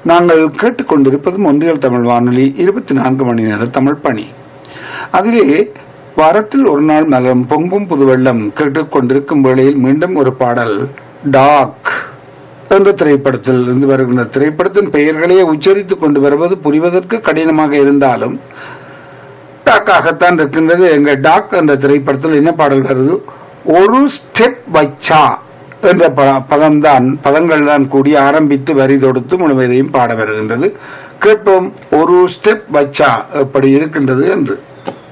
நாங்கள் கேட்டுக்கொண்டிருப்பது ஒன்றியல் தமிழ் வானொலி இருபத்தி நான்கு மணி நேர தமிழ் பணி அதிலே வாரத்தில் ஒரு நாள் மலரும் பொங்கும் புதுவெள்ளம் கேட்டுக்கொண்டிருக்கும் வேளையில் மீண்டும் ஒரு பாடல் டாக் என்ற திரைப்படத்தில் இருந்து வருகின்ற திரைப்படத்தின் பெயர்களையே உச்சரித்துக் கொண்டு வருவது புரிவதற்கு கடினமாக இருந்தாலும் டாக்காகத்தான் இருக்கின்றது எங்க டாக் என்ற திரைப்படத்தில் என்ன பாடல் வருது ஒரு ஸ்டெப் வச்சா என்ற ப- பதம்தான் பதங்கள் தான் கூடி ஆரம்பித்து வரி தொடுத்து முழுவதையும் பாட வருகின்றது கேட்போம் ஒரு ஸ்டெப் வச்சா எப்படி இருக்கின்றது என்று